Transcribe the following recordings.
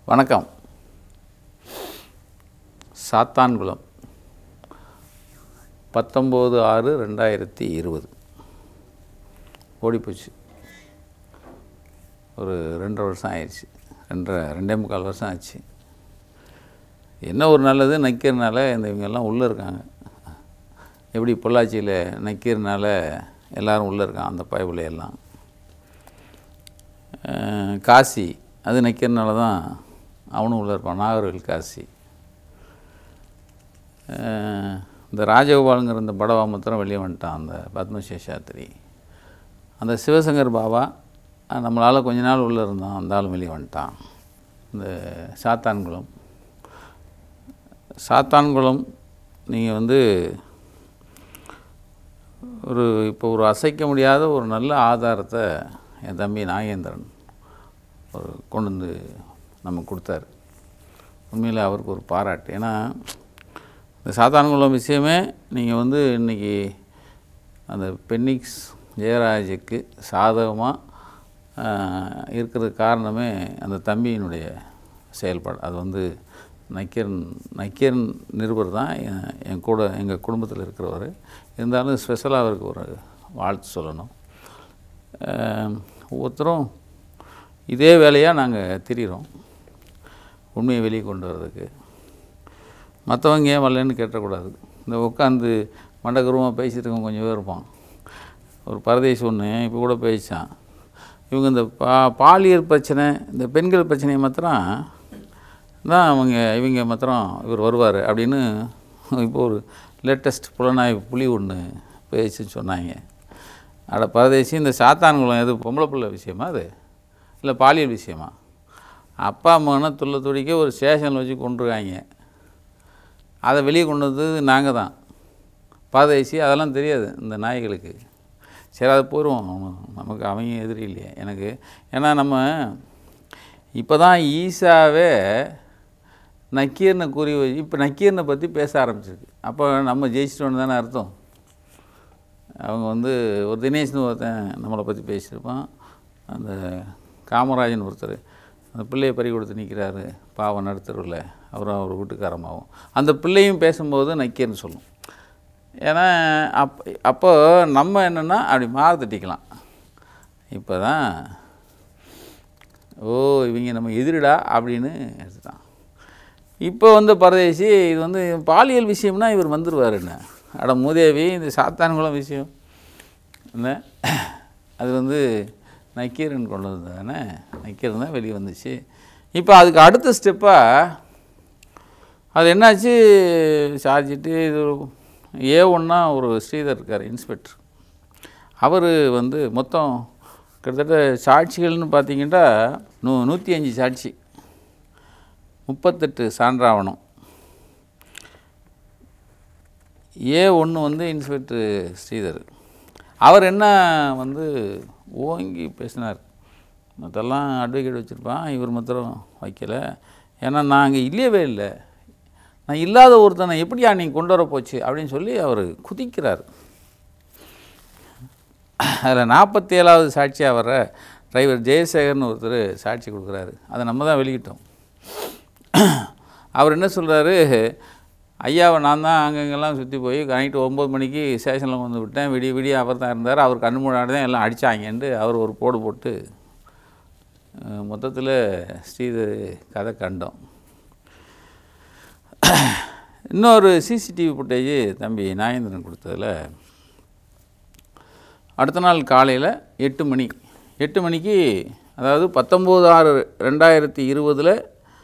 வணக்கம் சாத்தான்குளம் பத்தொம்போது ஆறு ரெண்டாயிரத்தி இருபது ஓடிப்போச்சு ஒரு ரெண்டரை வருஷம் ஆயிடுச்சு ரெண்டரை ரெண்டே முக்கால் வருஷம் ஆச்சு என்ன ஒரு நல்லது நக்கீரனால இந்த இவங்கெல்லாம் உள்ளே இருக்காங்க எப்படி பொள்ளாச்சியில் நக்கீரனால எல்லாரும் உள்ளே இருக்கான் அந்த பயபுல எல்லாம் அஹ் காசி அது நக்கீரனால தான் அவனும் உள்ளே இருப்பான் நாகர்கோவில் காசி அஹ் இந்த ராஜகோபாலுங்கிற இந்த படவா மாத்திரம் வெளியே வந்துட்டான் அந்த பத்மசேஷாத்திரி அந்த சிவசங்கர் பாபா நம்மளால் கொஞ்ச நாள் உள்ளே இருந்தான் அந்த ஆளும் வெளியே வந்துட்டான் இந்த சாத்தான்குளம் சாத்தான்குளம் நீங்கள் வந்து ஒரு இப்போ ஒரு அசைக்க முடியாத ஒரு நல்ல ஆதாரத்தை என் தம்பி நாகேந்திரன் ஒரு கொண்டு வந்து நமக்கு கொடுத்தாரு உண்மையில் அவருக்கு ஒரு பாராட்டு ஏன்னா இந்த சாத்தான்குளம் விஷயமே நீங்கள் வந்து இன்றைக்கி அந்த பென்னிக்ஸ் ஜெயராஜுக்கு சாதகமாக இருக்கிறதுக்கு காரணமே அந்த தம்பியினுடைய செயல்பாடு அது வந்து நக்கீரன் நக்கீரன் நிருபர் தான் என் என் கூட எங்கள் குடும்பத்தில் இருக்கிறவர் இருந்தாலும் ஸ்பெஷலாக அவருக்கு ஒரு வாழ்த்து சொல்லணும் அஹ், ஒவ்வொருத்தரும் இதே வேலையாக நாங்கள் திரிகிறோம் உண்மையை வெளியே கொண்டு வர்றதுக்கு மற்றவங்க ஏன் வரலன்னு கேட்டக்கூடாது இந்த உட்காந்து மண்டகரமாக பேசிட்டு இருக்கவங்க கொஞ்சம் பேர் இருப்பான் ஒரு பரதேசி ஒன்று இப்போ கூட பேசிச்சான் இவங்க இந்த பா பாலியல் பிரச்சனை இந்த பெண்கள் பிரச்சனையை மாத்திரம் தான் அவங்க இவங்க மாத்திரம் இவர் வருவார் அப்படின்னு இப்போ ஒரு லேட்டஸ்ட் புலனாய்வு புலி ஒன்று பேசின்னு சொன்னாங்க அட பரதேசி இந்த சாத்தான்குளம் எது பொம்பளை பிள்ளை விஷயமா அது இல்லை பாலியல் விஷயமா அப்பா அம்மானா துள்ள துடிக்க ஒரு ஸ்டேஷனில் வச்சு கொண்டுருக்காங்க அதை வெளியே கொண்டு வந்தது நாங்கள் தான் பாதேசி அதெல்லாம் தெரியாது இந்த நாய்களுக்கு சரி அதை போயிடுவோம் அவன் நமக்கு அவங்க எதிரி இல்லையே எனக்கு ஏன்னா நம்ம இப்போ தான் ஈஸாவே நக்கீரனை கூறி வச்சு இப்போ நக்கீரனை பற்றி பேச ஆரம்பிச்சிருக்கு அப்போ நம்ம ஜெயிச்சிட்டோன்னு தானே அர்த்தம் அவங்க வந்து ஒரு தினேஷ்னு ஒருத்தன் நம்மளை பற்றி பேசியிருப்பான் அந்த காமராஜன் ஒருத்தர் அந்த பிள்ளையை பறி கொடுத்து நிற்கிறாரு பாவம் நடுத்தருவில் அவரும் அவர் வீட்டுக்காரமாகவும் அந்த பிள்ளையும் பேசும்போது நக்கீரன் சொல்லும் ஏன்னா அப் அப்போ நம்ம என்னென்னா அப்படி மாறு தட்டிக்கலாம் இப்போ தான் ஓ இவங்க நம்ம எதிரிடா அப்படின்னு எடுத்துட்டான் இப்போ வந்து பரதேசி இது வந்து பாலியல் விஷயம்னா இவர் வந்துடுவார் என்ன அட மூதேவி இந்த சாத்தான்குளம் விஷயம் என்ன அது வந்து நக்கீரன் கொண்டு வந்தது தானே நக்கீரன் தான் வெளியே வந்துச்சு இப்போ அதுக்கு அடுத்த ஸ்டெப்பாக அது என்னாச்சு சார்ஜிட்டு இது ஏ ஒன்றா ஒரு ஸ்ரீதர் இருக்கார் இன்ஸ்பெக்டர் அவர் வந்து மொத்தம் கிட்டத்தட்ட சாட்சிகள்னு பார்த்தீங்கன்னா நூ நூற்றி அஞ்சு சாட்சி முப்பத்தெட்டு சான்றாவணம் ஏ ஒன்று வந்து இன்ஸ்பெக்டர் ஸ்ரீதர் அவர் என்ன வந்து ஓங்கி பேசினார் மற்றெல்லாம் அட்வொகேட் வச்சுருப்பான் இவர் மாத்திரம் வைக்கல ஏன்னா நான் அங்கே இல்லையவே இல்லை நான் இல்லாத ஒருத்தனை எப்படியா நீங்கள் கொண்டு வர போச்சு அப்படின்னு சொல்லி அவர் குதிக்கிறார் அதில் நாற்பத்தி ஏழாவது சாட்சியாக வர்ற டிரைவர் ஜெயசேகர்னு ஒருத்தர் சாட்சி கொடுக்குறாரு அதை நம்ம தான் வெளியிட்டோம் அவர் என்ன சொல்கிறாரு ஐயாவை நான் தான் அங்கங்கெல்லாம் சுற்றி போய் நைட்டு ஒம்பது மணிக்கு ஸ்டேஷனில் வந்து விட்டேன் விடிய விடிய அவர் தான் இருந்தார் அவர் கண்ணு முன்னாடி தான் எல்லாம் அடித்தாங்கன்ட்டு அவர் ஒரு போடு போட்டு மொத்தத்தில் ஸ்ரீதர் கதை கண்டோம் இன்னொரு சிசிடிவி ஃபுட்டேஜ் தம்பி நாகேந்திரன் கொடுத்ததில் அடுத்த நாள் காலையில் எட்டு மணி எட்டு மணிக்கு அதாவது பத்தொம்போது ஆறு ரெண்டாயிரத்தி இருபதில்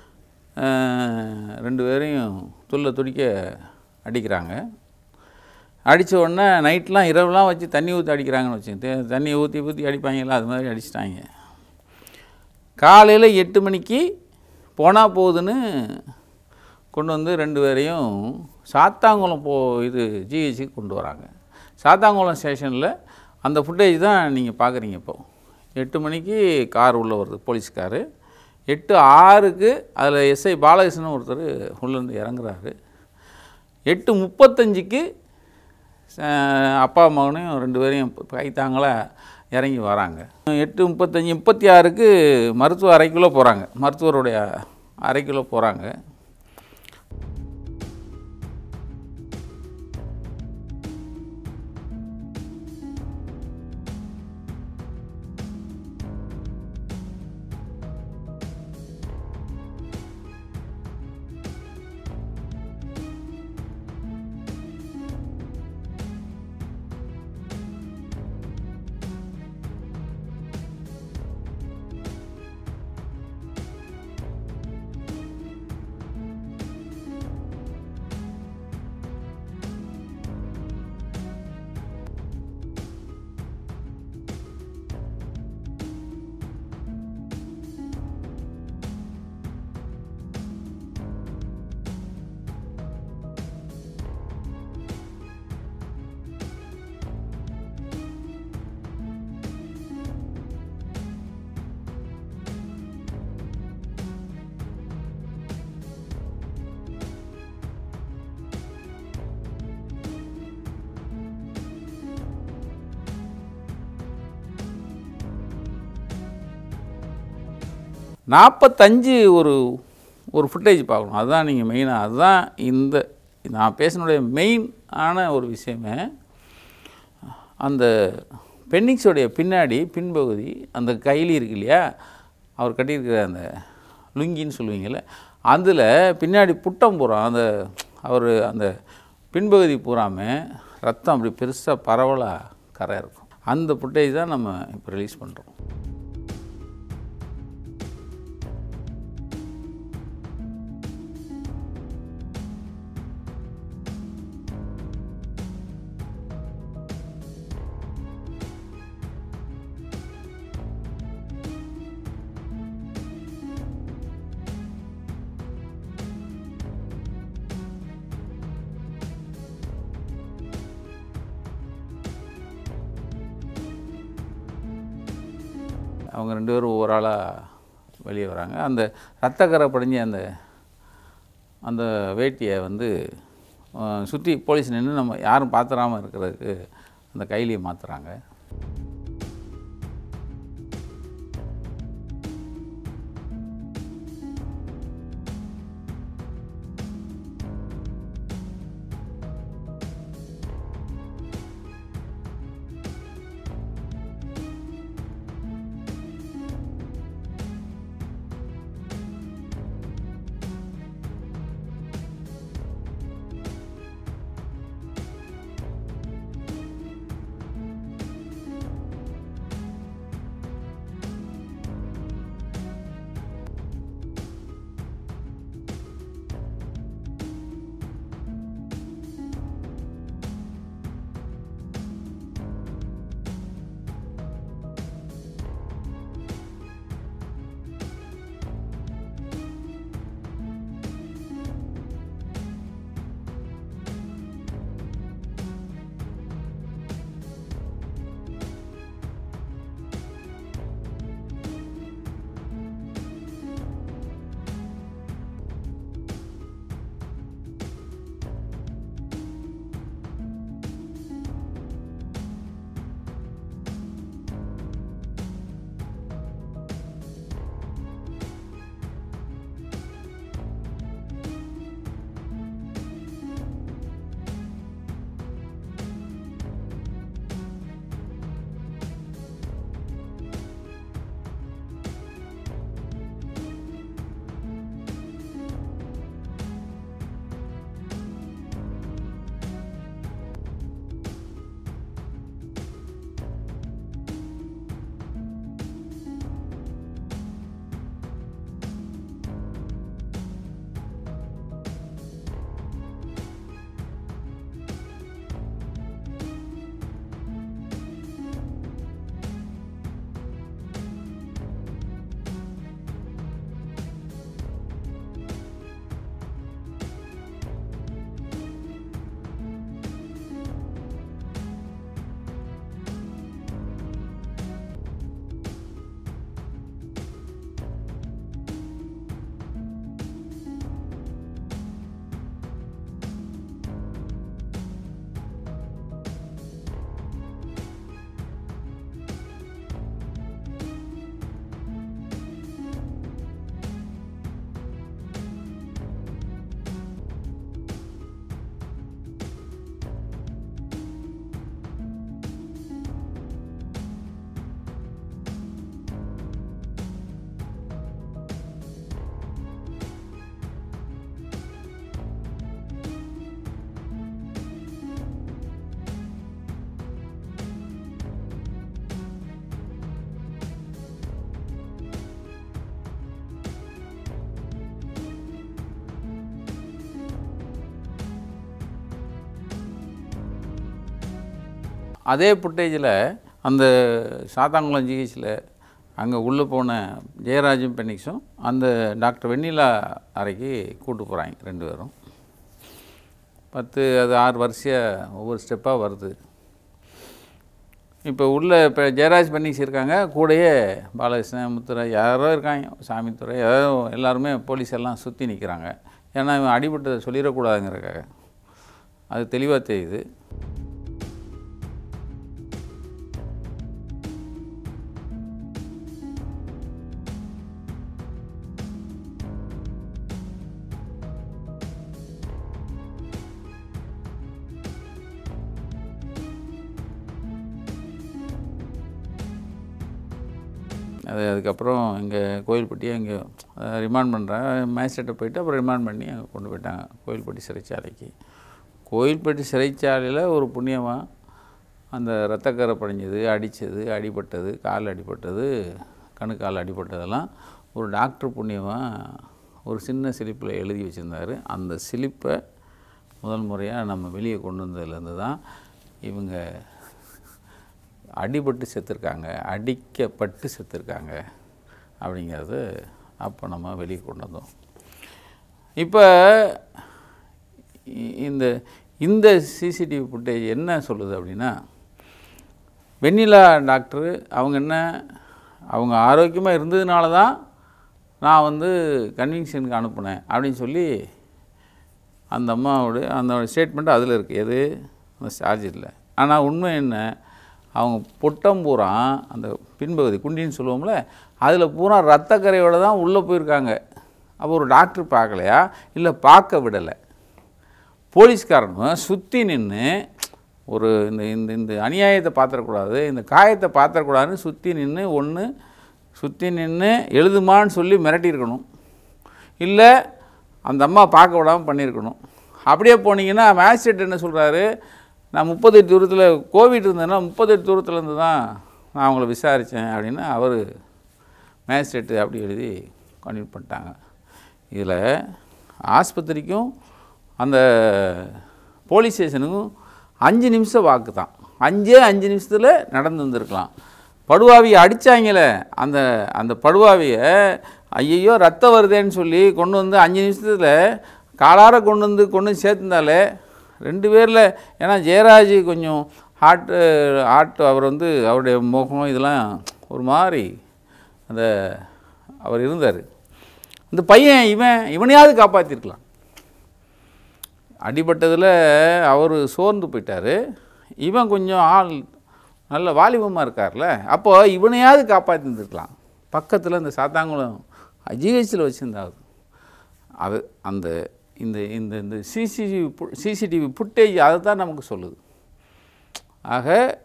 ரெண்டு பேரையும் துள்ள துடிக்க அடிக்கிறாங்க அடித்த உடனே நைட்லாம் இரவுலாம் வச்சு தண்ணி ஊற்றி அடிக்கிறாங்கன்னு வச்சுங்க தண்ணி ஊற்றி ஊற்றி அடிப்பாங்களா அது மாதிரி அடிச்சிட்டாங்க காலையில் எட்டு மணிக்கு போனால் போகுதுன்னு கொண்டு வந்து ரெண்டு பேரையும் சாத்தாங்குளம் போ இது ஜிஹெச்சுக்கு கொண்டு வராங்க சாத்தாங்குளம் ஸ்டேஷனில் அந்த ஃபுட்டேஜ் தான் நீங்கள் பார்க்குறீங்க இப்போ எட்டு மணிக்கு கார் உள்ளே வருது போலீஸ் காரு எட்டு ஆறுக்கு அதில் எஸ்ஐ பாலகிருஷ்ணன் ஒருத்தர் உள்ளேருந்து இறங்குறாரு எட்டு முப்பத்தஞ்சுக்கு அஹ், அப்பா மகனையும் ரெண்டு பேரையும் கைத்தாங்களா இறங்கி வராங்க எட்டு முப்பத்தஞ்சு முப்பத்தி ஆறுக்கு மருத்துவ அறைக்குள்ளே போகிறாங்க மருத்துவருடைய அரை கிலோ போகிறாங்க நாற்பத்தஞ்சு ஒரு ஒரு ஃபுட்டேஜ் பார்க்கணும் அதுதான் நீங்கள் மெயினாக அதுதான் இந்த நான் பேசினுடைய மெயின் ஆன ஒரு விஷயமே அந்த பென்னிக்ஸோடைய பின்னாடி பின்பகுதி அந்த கைலி இருக்கு இல்லையா அவர் கட்டியிருக்கிற அந்த லுங்கின்னு சொல்லுவீங்கள்ல அதில் பின்னாடி புட்டம் பூரா அந்த அவர் அந்த பின்பகுதி பூராமே ரத்தம் அப்படி பெருசாக பரவலாக கரை இருக்கும் அந்த ஃபுட்டேஜ் தான் நம்ம இப்போ ரிலீஸ் பண்ணுறோம் அவங்க ரெண்டு பேரும் ஒவ்வொரு ஆளாக வெளியே வராங்க அந்த ரத்தக்கரை படிஞ்ச அந்த அந்த வேட்டியை வந்து சுற்றி போலீஸ் நின்று நம்ம யாரும் பார்த்துடாமல் இருக்கிறதுக்கு அந்த கைலியை மாற்றுறாங்க அதே ஃபுட்டேஜில் அந்த சாத்தாங்குளம் ஜிஹெச்சில் அங்கே உள்ளே போன ஜெயராஜும் பெனிக்ஸும் அந்த டாக்டர் வெண்ணிலா அறைக்கு கூட்டு போகிறாங்க ரெண்டு பேரும் பத்து அது ஆறு வரிசையாக ஒவ்வொரு ஸ்டெப்பாக வருது இப்போ உள்ள இப்போ ஜெயராஜ் பென்னிக்ஸ் இருக்காங்க கூடயே பாலகிருஷ்ணன் முத்துரை யாரோ இருக்காங்க சாமித்துறை யாரோ எல்லாருமே போலீஸ் எல்லாம் சுற்றி நிற்கிறாங்க ஏன்னா இவன் அடிபட்டதை சொல்லிடக்கூடாதுங்கிறக்காக அது தெளிவாக தெரியுது அது அதுக்கப்புறம் இங்கே கோயில்பட்டியை இங்கே ரிமாண்ட் பண்ணுறேன் மேஜிஸ்ட்ரேட்டை போயிட்டு அப்புறம் ரிமாண்ட் பண்ணி அங்கே கொண்டு போயிட்டாங்க கோயில்பட்டி சிறைச்சாலைக்கு கோயில்பட்டி சிறைச்சாலையில் ஒரு புண்ணியமாக அந்த ரத்தக்கரை படிஞ்சது அடித்தது அடிபட்டது கால் அடிபட்டது கணு கால் அடிபட்டதெல்லாம் ஒரு டாக்டர் புண்ணியமாக ஒரு சின்ன சிலிப்பில் எழுதி வச்சுருந்தாரு அந்த சிலிப்பை முதல் முறையாக நம்ம வெளியே கொண்டு வந்ததுலேருந்து தான் இவங்க அடிபட்டு செத்துருக்காங்க அடிக்கப்பட்டு செத்துருக்காங்க அப்படிங்கிறது அப்போ நம்ம வெளியே கொண்டு வந்தோம் இப்போ இ- இந்த இந்த சிசிடிவி ஃபுட்டேஜ் என்ன சொல்லுது அப்படின்னா வெண்ணிலா டாக்டரு அவங்க என்ன அவங்க ஆரோக்கியமாக இருந்ததுனால தான் நான் வந்து கன்விக்ஷனுக்கு அனுப்புனேன் அப்படின்னு சொல்லி அந்த அம்மாவோட அந்த ஸ்டேட்மெண்ட் அதில் இருக்குது எது அந்த சார்ஜில் ஆனால் உண்மை என்ன அவங்க பொட்டம் பூரா அந்த பின்பகுதி குண்டின்னு சொல்லுவோம்ல அதில் பூரா ரத்தக்கரையோட தான் உள்ளே போயிருக்காங்க அப்போ ஒரு டாக்டர் பார்க்கலையா இல்லை பார்க்க விடலை போலீஸ்காரனும் சுற்றி நின்று ஒரு இந்த இந்த இந்த அநியாயத்தை பார்த்துடக்கூடாது இந்த காயத்தை பார்த்துடக்கூடாதுன்னு சுற்றி நின்று ஒன்று சுற்றி நின்று எழுதுமான்னு சொல்லி மிரட்டியிருக்கணும் இல்லை அந்த அம்மா பார்க்க விடாமல் பண்ணியிருக்கணும் அப்படியே போனீங்கன்னா மேஜிஸ்ட்ரேட் என்ன சொல்கிறாரு நான் முப்பத்தெட்டு தூரத்தில் கோவிட் இருந்ததுன்னா முப்பத்தெட்டு தூரத்துலேருந்து தான் நான் அவங்கள விசாரித்தேன் அப்படின்னு அவர் மேஜிஸ்ட்ரேட்டு அப்படி எழுதி கன்விட் பண்ணிட்டாங்க இதில் ஆஸ்பத்திரிக்கும் அந்த போலீஸ் ஸ்டேஷனுக்கும் அஞ்சு நிமிஷம் வாக்கு தான் அஞ்சே அஞ்சு நிமிஷத்தில் நடந்து வந்திருக்கலாம் படுவாவியை அடித்தாங்களே அந்த அந்த படுவாவியை ஐயையோ ரத்தம் வருதேன்னு சொல்லி கொண்டு வந்து அஞ்சு நிமிஷத்தில் காலார கொண்டு வந்து கொண்டு வந்து சேர்த்துருந்தாலே ரெண்டு பேரில் ஏன்னா ஜெயராஜ் கொஞ்சம் ஹார்ட் ஹார்ட் அவர் வந்து அவருடைய முகம் இதெல்லாம் ஒரு மாதிரி அந்த அவர் இருந்தார் இந்த பையன் இவன் இவனையாவது காப்பாற்றிருக்கலாம் அடிபட்டதில் அவர் சோர்ந்து போயிட்டார் இவன் கொஞ்சம் ஆள் நல்ல வாலிபமாக இருக்கார்ல அப்போ இவனையாவது காப்பாற்றிருந்துருக்கலாம் பக்கத்தில் இந்த சாத்தாங்குளம் ஜிஹெச்சில் வச்சுருந்தாரு அது அந்த இந்த இந்த இந்த சிசிடிவி சிசிடிவி ஃபுட்டேஜ் அதை தான் நமக்கு சொல்லுது ஆக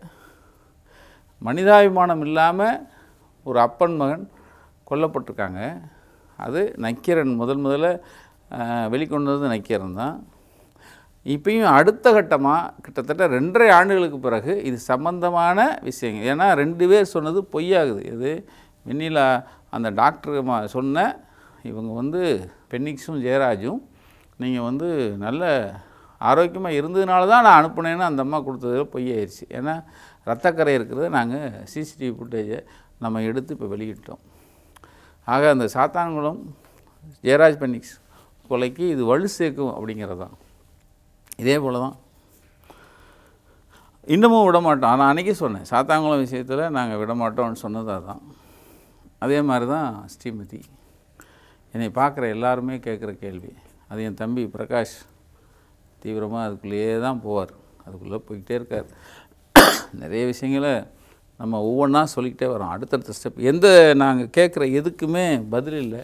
மனிதாபிமானம் இல்லாமல் ஒரு அப்பன் மகன் கொல்லப்பட்டிருக்காங்க அது நக்கீரன் முதல் முதல்ல அஹ், வெளிக்கொண்டு வந்தது நக்கீரன் தான் இப்பயும் அடுத்த கட்டமாக கிட்டத்தட்ட ரெண்டரை ஆண்டுகளுக்கு பிறகு இது சம்பந்தமான விஷயங்கள் ஏன்னா ரெண்டு பேர் சொன்னது பொய்யாகுது இது வெண்ணிலா அந்த டாக்டர் ம- சொன்ன இவங்க வந்து பென்னிக்ஸும் ஜெயராஜும் நீங்கள் வந்து நல்ல ஆரோக்கியமாக இருந்ததுனால தான் நான் அனுப்புனேன்னு அந்த அம்மா கொடுத்தது பொய்யாயிருச்சு ஏன்னா ரத்தக்கரை இருக்கிறத நாங்கள் சிசிடிவி ஃபுட்டேஜை நம்ம எடுத்து இப்போ வெளியிட்டோம் ஆக அந்த சாத்தான்குளம் ஜெயராஜ் பென்னிக்ஸ் கொலைக்கு இது வலு சேர்க்கும் அப்படிங்கிறது தான் இதே போல தான் இன்னமும் விட மாட்டோம் நான் அன்றைக்கி சொன்னேன் சாத்தாங்குளம் விஷயத்தில் நாங்கள் விட மாட்டோம்னு சொன்னது அதுதான் அதே மாதிரி தான் ஸ்ரீமதி என்னை பார்க்குற எல்லாருமே கேட்குற கேள்வி அது என் தம்பி பிரகாஷ் தீவிரமாக அதுக்குள்ளேயே தான் போவார் அதுக்குள்ளே போய்கிட்டே இருக்கார் நிறைய விஷயங்களை நம்ம ஒவ்வொன்றா சொல்லிக்கிட்டே வரோம் அடுத்தடுத்த ஸ்டெப் எந்த நாங்கள் கேட்குற எதுக்குமே பதில் இல்லை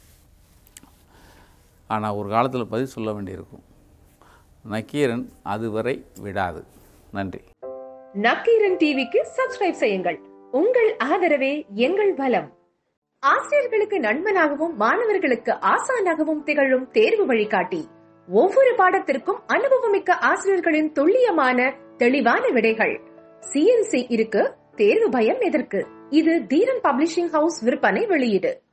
ஆனால் ஒரு காலத்தில் பதில் சொல்ல வேண்டியிருக்கும் நக்கீரன் அதுவரை விடாது நன்றி நக்கீரன் டிவிக்கு சப்ஸ்கிரைப் செய்யுங்கள் உங்கள் ஆதரவே எங்கள் பலம் ஆசிரியர்களுக்கு நண்பனாகவும் மாணவர்களுக்கு ஆசானாகவும் திகழும் தேர்வு வழிகாட்டி ஒவ்வொரு பாடத்திற்கும் அனுபவமிக்க ஆசிரியர்களின் துல்லியமான தெளிவான விடைகள் சிஎன்சி இருக்கு தேர்வு பயம் எதற்கு இது தீரன் பப்ளிஷிங் ஹவுஸ் விற்பனை வெளியீடு